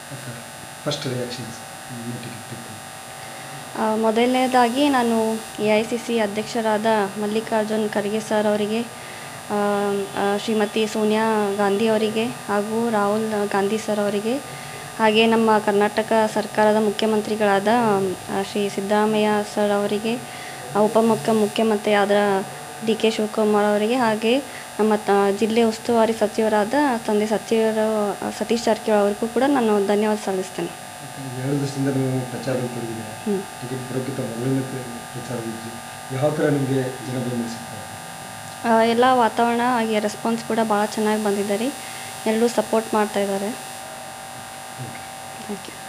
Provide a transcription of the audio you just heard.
Sir first reactions ticket ತೆಗೆದು ಆ, ಮೊದಲನೇದಾಗಿ ನಾನು ಎ ಐ ಸಿ ಸಿ ಅಧ್ಯಕ್ಷರಾದ ಮಲ್ಲಿಕಾರ್ಜುನ್ ಖರ್ಗೆ ಸರ್ ಅವರಿಗೆ ಆ, ಆ, ಶ್ರೀಮತಿ ಸೋನಿಯಾ ಗಾಂಧಿ ಅವರಿಗೆ ಹಾಗೂ ರಾಹುಲ್ ಗಾಂಧಿ ಸರ್ ಅವರಿಗೆ ಹಾಗೆ ನಮ್ಮ ಕರ್ನಾಟಕ ಸರ್ಕಾರದ ಮುಖ್ಯಮಂತ್ರಿಗಳಾದ ಆ, ಶ್ರೀ ಸಿದ್ದರಾಮಯ್ಯ ಸರ್ ಅವರಿಗೆ ಆ, ಉಪಮುಖ್ಯ ಮುಖ್ಯಮಂತ್ರಿಯಾದ ಡಿ ಕೆ ಶಿವಕುಮಾರ್ ಅವರಿಗೆ ಹಾಗೆ ನಮ್ಮ ತ ಜಿಲ್ಲೆ ಉಸ್ತುವಾರಿ ಸಚಿವರಾದ ತಂದೆ ಸಚಿವರು ಸತೀಶ್ ಜಾರಕಿಹೊಳಿ ಅವರಿಗೂ ಕೂಡ ನಾನು ಧನ್ಯವಾದ ಸಲ್ಲಿಸ್ತೇನೆ ಎರಡು ದಿವಸದಿಂದ ನೀವು ಪ್ರಚಾರದಲ್ಲಿ ತೊಡಗಿದ್ದೀರಾ ಹ್ಮ್. ಟಿಕೆಟ್ ಬರೋಕ್ಕಿಂತ ಮೊದಲನೇ ಪ್ರಚಾರವಿದ್ದು ಯಾವ ಥರ ನಿಮಗೆ ಜನ ಬೆಂಬಲ ಸಿಗ್ತಾರೆ ಆ, ಎಲ್ಲ ವಾತಾವರಣ ಹಾಗೆ ರೆಸ್ಪಾನ್ಸ್ ಕೂಡ ಭಾಳ ಚೆನ್ನಾಗಿ ಬಂದಿದೆ ರೀ ಎಲ್ಲರೂ ಸಪೋರ್ಟ್ ಮಾಡ್ತಾ ಇದ್ದಾರೆ ಥ್ಯಾಂಕ್ ಯು